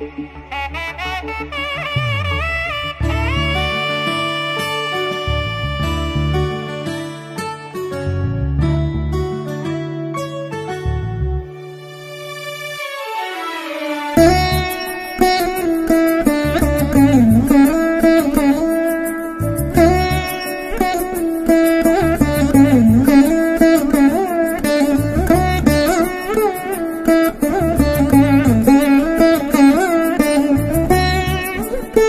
Thank you.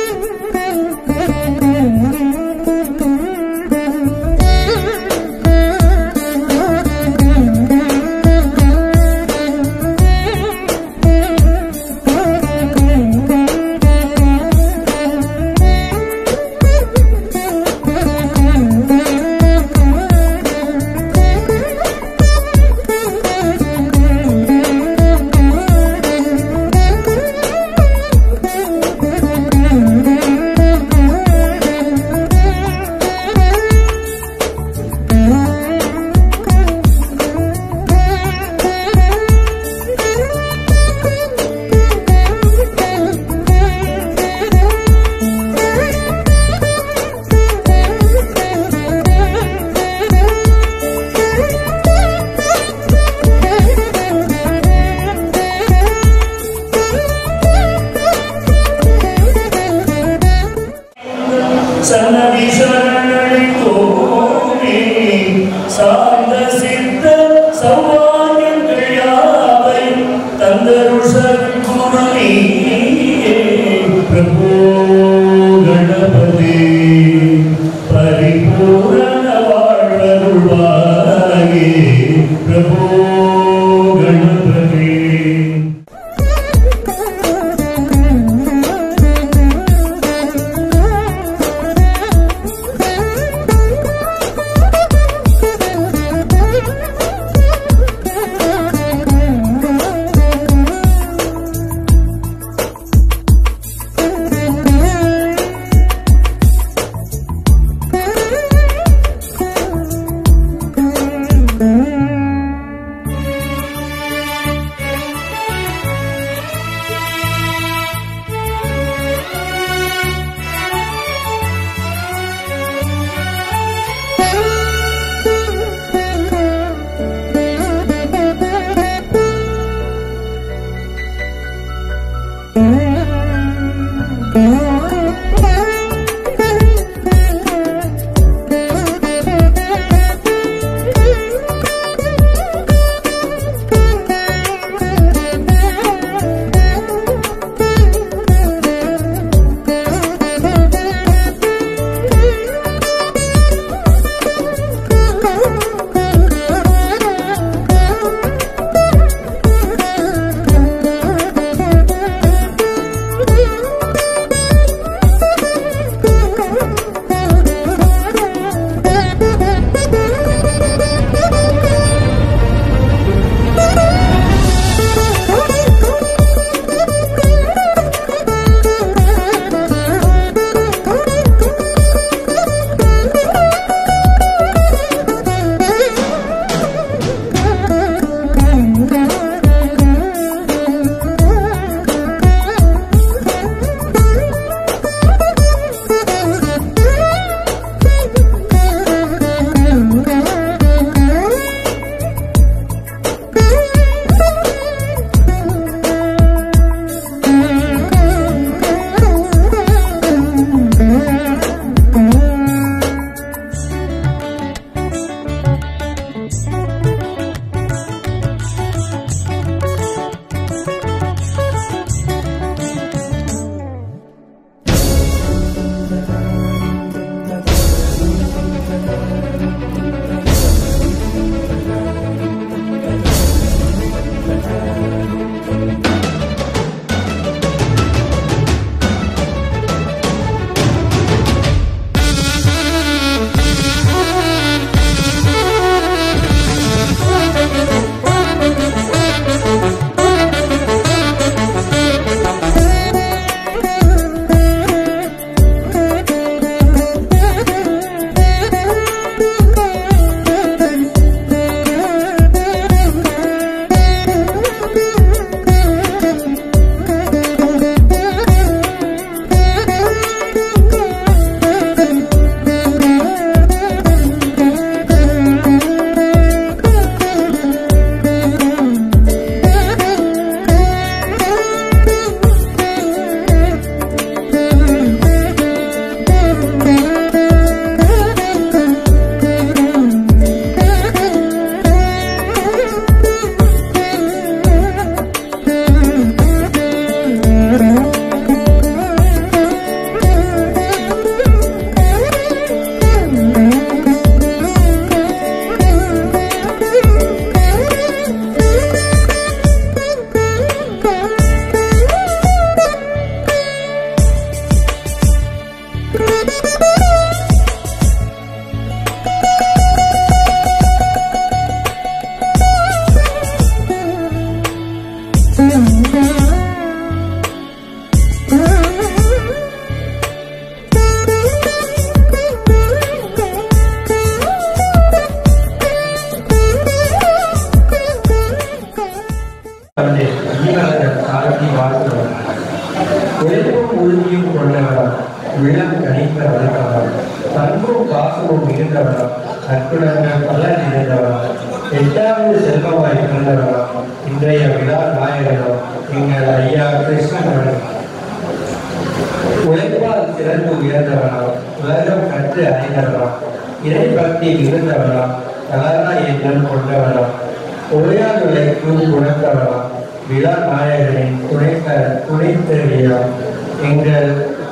உறுதியும் கொண்டவராம் உள்ளம் கணித்த வளர்த்தவராம் பண்பும் பாசமும் மிகுந்தவராம் அற்புதங்கள் பல நிறைந்தவராம் எட்டாவது செல்வமாய் பிறந்தவராம் இன்றைய விழா நாயகராம் எங்கள் ஐயா கிருஷ்ணன் அவர்கள் உழைப்பால் சிறந்து உயர்ந்தவராம் உலகம் கற்று அறிந்தவராம் இறை பக்தி மிகுந்தவராம் தளரா எண்ணம் கொண்டவராம் ஓயாது உழைக்கும் உணர்ந்தவராம் விழா நாயகரின் துணைத்த துணைத்தறியாம் எங்கள்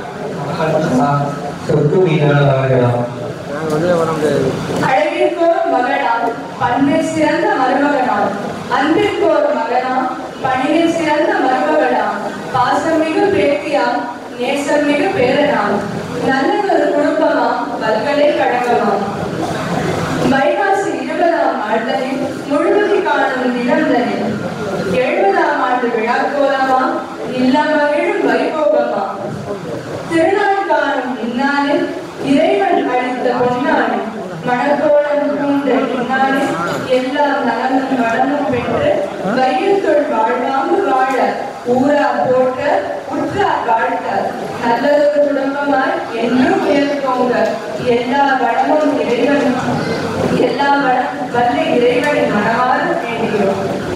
சொத்து மீனால் அவர்களாம் அழகிற்கோர் மகனாம் பண்பில் சிறந்த மருமகனாம் அன்பிற்கோர் மகனாம் பணியில் சிறந்த மருமகனாம் பாசமிகு பேத்தியாம் நேசமிகு பேரனாம் நல்லதொரு குடும்பமாம் பல்கலை கழகமாம் வைகாசி இருபதாம் ஆண்டனில் முழுவதி காணும் நிகழ்ந்தனில் எழுபதாம் ஆண்டு விழாக்கோலமாம் இல்லம் மகிழும் வைபோகமாம் திருநாள் காணும் இந்நாளில் இறைவன் அளித்த பொன்னாளில் மணக்கோலம் பூண்ட இந்நாளில் எல்லாம் நலமும் வளமும் பெற்று வயிற்றுள் வாழ்வாங்கு வாழ ஊரார் போற்ற உற்றார் வாழ்த்த நல்லதொரு குடும்பமாய் என்றும் உயர்ந்தோங்க எல்லா வளமும் இறைவன் எல்லா வளம் வல்ல இறைவனின் மனமாறு வேண்டுகிறோம்